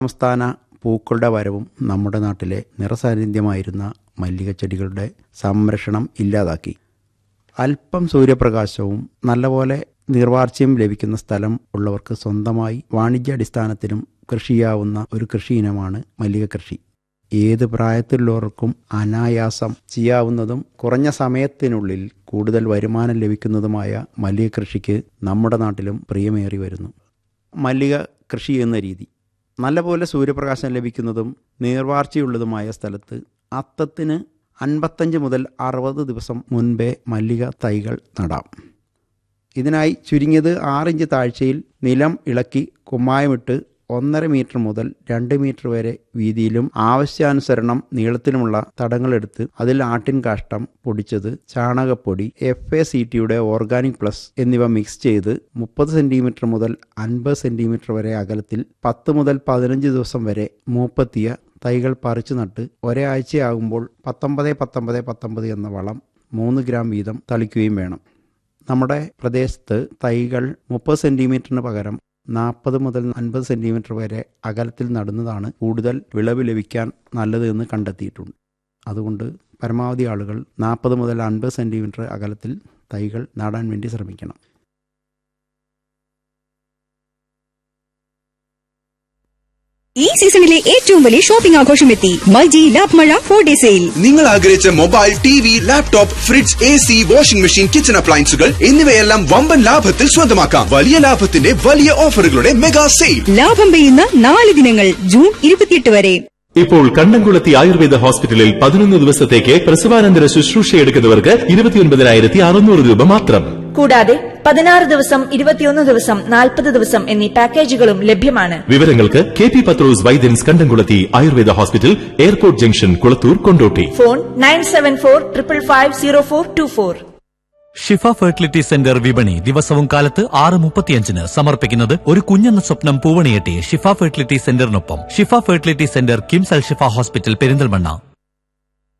സംസ്ഥാന പൂക്കളുടെ വരവും നമ്മുടെ നാട്ടിലെ നിറസാന്നിധ്യമായിരുന്ന മല്ലികച്ചെടികളുടെ സംരക്ഷണം ഇല്ലാതാക്കി അല്പം സൂര്യപ്രകാശവും നല്ലപോലെ നീർവാർച്ചയും ലഭിക്കുന്ന സ്ഥലം ഉള്ളവർക്ക് സ്വന്തമായി വാണിജ്യാടിസ്ഥാനത്തിലും കൃഷി ചെയ്യാവുന്ന ഒരു കൃഷി ഇനമാണ് മല്ലിക കൃഷി ഏത് പ്രായത്തിലുള്ളവർക്കും അനായാസം ചെയ്യാവുന്നതും കുറഞ്ഞ സമയത്തിനുള്ളിൽ കൂടുതൽ വരുമാനം ലഭിക്കുന്നതുമായ മല്ലിക കൃഷിക്ക് നമ്മുടെ നാട്ടിലും പ്രിയമേറി വരുന്നു മല്ലിക കൃഷി എന്ന രീതി നല്ലപോലെ സൂര്യപ്രകാശം ലഭിക്കുന്നതും നീർവാർച്ചയുള്ളതുമായ സ്ഥലത്ത് അത്തത്തിന് അൻപത്തഞ്ച് മുതൽ അറുപത് ദിവസം മുൻപേ മല്ലിക തൈകൾ നടാം ഇതിനായി ചുരുങ്ങിയത് ആറിഞ്ച് താഴ്ചയിൽ നിലം ഇളക്കി കുമ്മായമിട്ട് ഒന്നര മീറ്റർ മുതൽ രണ്ട് മീറ്റർ വരെ വീതിയിലും ആവശ്യാനുസരണം നീളത്തിലുമുള്ള തടങ്ങളെടുത്ത് അതിൽ ആട്ടിൻ കാഷ്ടം പൊടിച്ചത് ചാണകപ്പൊടി എഫ് എ സി ടിയുടെ ഓർഗാനിക് പ്ലസ് എന്നിവ മിക്സ് ചെയ്ത് മുപ്പത് സെന്റിമീറ്റർ മുതൽ അൻപത് സെന്റിമീറ്റർ വരെ അകലത്തിൽ പത്ത് മുതൽ പതിനഞ്ച് ദിവസം വരെ മൂപ്പത്തിയ തൈകൾ പറിച്ചു നട്ട് ഒരാഴ്ചയാകുമ്പോൾ പത്തൊമ്പത് പത്തൊമ്പത് പത്തൊമ്പത് എന്ന വളം മൂന്ന് ഗ്രാം വീതം തളിക്കുകയും വേണം നമ്മുടെ പ്രദേശത്ത് തൈകൾ മുപ്പത് സെന്റിമീറ്ററിന് പകരം നാൽപ്പത് മുതൽ അൻപത് സെന്റിമീറ്റർ വരെ അകലത്തിൽ നടുന്നതാണ് കൂടുതൽ വിളവ് ലഭിക്കാൻ നല്ലത് എന്ന് കണ്ടെത്തിയിട്ടുണ്ട് അതുകൊണ്ട് പരമാവധി ആളുകൾ നാൽപ്പത് മുതൽ അൻപത് സെന്റിമീറ്റർ അകലത്തിൽ തൈകൾ നടാൻ വേണ്ടി ശ്രമിക്കണം ഈ സീസണിലെ ഏറ്റവും വലിയ ഷോപ്പിംഗ് ആഘോഷമെത്തി മൾജി ലാഭ് മഴ ഫോർ ഡേ സെയിൽ നിങ്ങൾ ആഗ്രഹിച്ച mobile T V laptop fridge A C washing machine kitchen അപ്ലയൻസുകൾ എന്നിവയെല്ലാം വമ്പൻ ലാഭത്തിൽ സ്വന്തമാക്കാം വലിയ ലാഭത്തിന്റെ വലിയ ഓഫറുകളുടെ മെഗാ സെയിൽ ലാഭം പെയ്യുന്ന നാല് ദിനങ്ങൾ ജൂൺ ഇരുപത്തിയെട്ട് വരെ ഇപ്പോൾ കണ്ടംകുളത്തി ആയുർവേദ ഹോസ്പിറ്റലിൽ പതിനൊന്ന് ദിവസത്തേക്ക് പ്രസവാനന്തര ശുശ്രൂഷ എടുക്കുന്നവർക്ക് ഇരുപത്തിയൊൻപതിനായിരത്തി അറുന്നൂറ് രൂപ മാത്രം കൂടാതെ പതിനാറ് ദിവസം ഇരുപത്തിയൊന്ന് ദിവസം നാൽപ്പത് ദിവസം എന്നീ പാക്കേജുകളും ലഭ്യമാണ് വിവരങ്ങൾക്ക് K P Pathros Vaidyans Kandamkulathi Ayurveda hospital airport junction Kulathur Kondotty phone nine seven four triple five zero four two four Shifa fertility centre വിപണി ദിവസവും കാലത്ത് ആറ് മുപ്പത്തിയഞ്ചിന് സമർപ്പിക്കുന്നത് ഒരു കുഞ്ഞെന്ന സ്വപ്നം പൂവണിയെട്ടി ഷിഫ ഫെർട്ടിലിറ്റി സെന്ററിനൊപ്പം Shifa fertility centre KIMS Al Shifa hospital Perinthalmanna